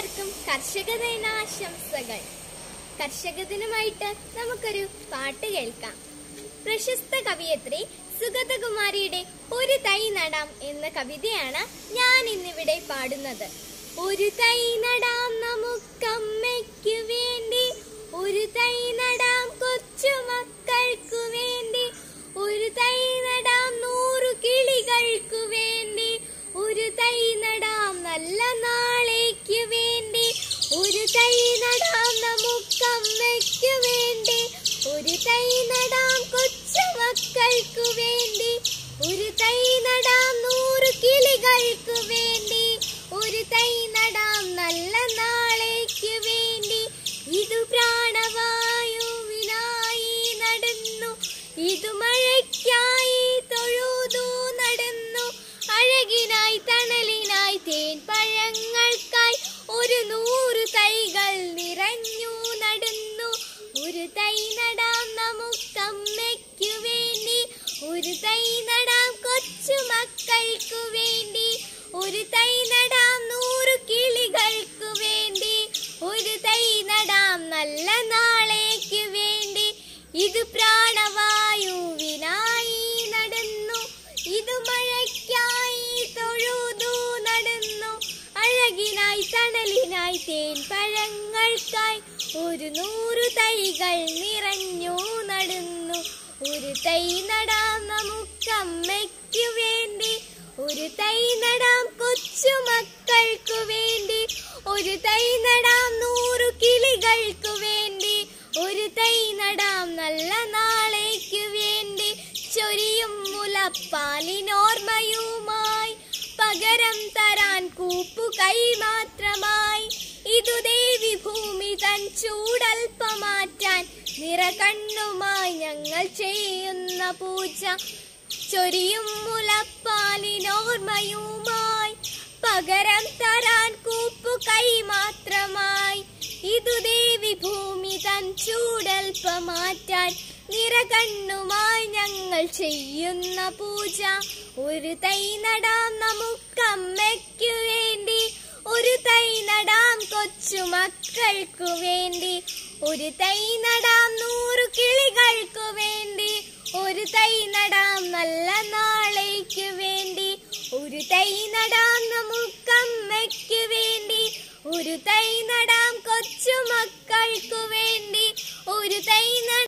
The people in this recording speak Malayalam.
എല്ലാവർക്കും കർഷക ദിനാശംസകൾ കർഷക ദിനമായിട്ട് നമുക്കൊരു പാട്ട് കേൾക്കാം പ്രശസ്ത കവിയത്രി സുഗതകുമാരിയുടെ ഒരു തൈ നടാം എന്ന കവിതയാണ് ഞാൻ ഇന്നിവിടെ പാടുന്നത് ഒരു തൈ നടാം നമുക്കമ്മയ്ക്കു വേണ്ടി ഒരു തൈ നടാം കൊച്ചുമക്കൾക്കു വേണ്ടി ഒരു തൈ നടാം നൂറു കിളികൾക്കു വേണ്ടി ഒരു തൈ നടാം നല്ല നാളേക്ക് വേണ്ടി ഒരു തൈ നടാം നമുക്കമ്മയ്ക്കു വേണ്ടി ഒരു തൈ നടാം കൊച്ചുമക്കൾക്കു വേണ്ടി ഒരു തൈ നടാം നൂറ് കിളികൾക്കു വേണ്ടി ഒരു തൈ നടാം നല്ല നാളേക്ക് വേണ്ടി ഇത് പ്രാണവായുവിനായി നടന്നു ഇത് മഴയ്ക്കായി തൊഴുതു നടന്നു അഴകിനായി തണലിനായി തേൻ പഴങ്ങൾക്കായി ഒരു നൂറ് തൈകൾ നിറഞ്ഞു നടന്നു ഒരു തൈ നടാം നമുക്കമ്മയ്ക്കു വേണ്ടി ഒരു തൈ നടാം കൊച്ചു മക്കൾക്കു വേണ്ടി ഒരു തൈ നടാം നൂറ് കിളികൾക്കു വേണ്ടി ഒരു തൈ നടാം നല്ല നാളേക്ക് വേണ്ടി ഇത് പ്രാണവായുവിനായി നടന്നു ഇത് മഴയ്ക്കായി തൊഴുതു നടന്നു അഴകിനായി തണലിനായി തേൻ പഴങ്ങൾക്കായി ഒരു നൂറ് തൈകൾ നിറഞ്ഞു നടന്നു ഒരു തൈ നടാം നമുക്കമ്മയ്ക്കു വേണ്ടി ഒരു തൈ നടാം കൊച്ചുമക്കൾക്കു വേണ്ടി ഒരു തൈ നടാം നൂറു കിളികൾക്കു വേണ്ടി ഒരു തൈ നടാം നല്ല നാളേക്ക് വേണ്ടി ചൊരിയും മുലപ്പാലിനോർമ്മയുമായി പകരം തരാൻ കൂപ്പു കൈ മാത്രമായി ഇതു ദേവി ഭൂമി തൻ ചൂടൽപ്പമാറ്റാൻ നിറകണ്ണുമായി ഞങ്ങൾ ചെയ്യുന്ന പൂജ ചൊരിയും മുലപ്പാലിനോർമ്മയുമായി പകരം തരാൻ കൂപ്പു കൈ മാത്രമായി ഇതു ദേവി ഭൂമി തൻ ചൂടൽപ്പമാറ്റാൻ നിറകണ്ണുമായി ഞങ്ങൾ ചെയ്യുന്ന പൂജ ഒരു തൈ നടാം നമുക്കമ്മയ്ക്കു വേണ്ടി ഒരു തൈ നടാം കൊച്ചുമക്കൾക്കു വേണ്ടി ഒരു തൈ നടാം നൂറു കിളികൾക്കു വേണ്ടി ഒരു തൈ നടാം നല്ല നാളേക്ക് വേണ്ടി ഒരു തൈ നടാം നമുക്കമ്മയ്ക്ക് വേണ്ടി ഒരു തൈ നടാം കൊച്ചുമക്കൾക്കു വേണ്ടി ഒരു തൈ നടാം